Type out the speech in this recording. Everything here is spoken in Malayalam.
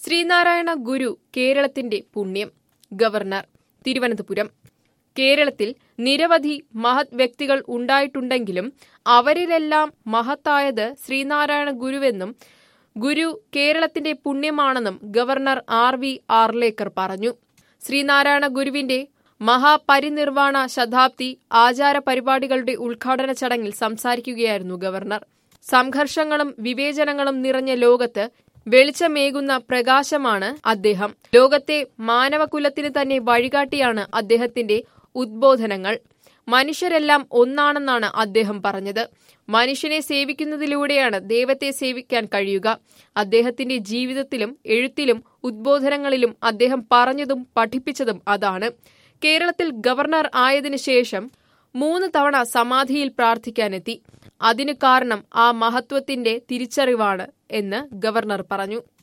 ശ്രീനാരായണ ഗുരു കേരളത്തിന്റെ പുണ്യം ഗവർണർ തിരുവനന്തപുരം കേരളത്തിൽ നിരവധി മഹത് വ്യക്തികൾ ഉണ്ടായിട്ടുണ്ടെങ്കിലും അവരിലെല്ലാം മഹത്തായത് ശ്രീനാരായണ ഗുരുവെന്നും ഗുരു കേരളത്തിന്റെ പുണ്യമാണെന്നും ഗവർണർ ആർ വി ആർലേക്കർ പറഞ്ഞു ശ്രീനാരായണ ഗുരുവിന്റെ മഹാപരിനിർവാണ ശതാബ്ദി ആചാര പരിപാടികളുടെ ഉദ്ഘാടന ചടങ്ങിൽ സംസാരിക്കുകയായിരുന്നു ഗവർണർ സംഘർഷങ്ങളും വിവേചനങ്ങളും നിറഞ്ഞ ലോകത്ത് വെളിച്ചമേകുന്ന പ്രകാശമാണ് അദ്ദേഹം ലോകത്തെ മാനവകുലത്തിന് തന്നെ വഴികാട്ടിയാണ് അദ്ദേഹത്തിന്റെ ഉദ്ബോധനങ്ങൾ മനുഷ്യരെല്ലാം ഒന്നാണെന്നാണ് അദ്ദേഹം പറഞ്ഞത് മനുഷ്യനെ സേവിക്കുന്നതിലൂടെയാണ് ദൈവത്തെ സേവിക്കാൻ കഴിയുക അദ്ദേഹത്തിന്റെ ജീവിതത്തിലും എഴുത്തിലും ഉദ്ബോധനങ്ങളിലും അദ്ദേഹം പറഞ്ഞതും പഠിപ്പിച്ചതും അതാണ് കേരളത്തിൽ ഗവർണർ ആയതിനു ശേഷം മൂന്ന് തവണ സമാധിയിൽ പ്രാർത്ഥിക്കാനെത്തി അതിനു കാരണം ആ മഹത്വത്തിന്റെ തിരിച്ചറിവാണ് എന്ന് ഗവർണർ പറഞ്ഞു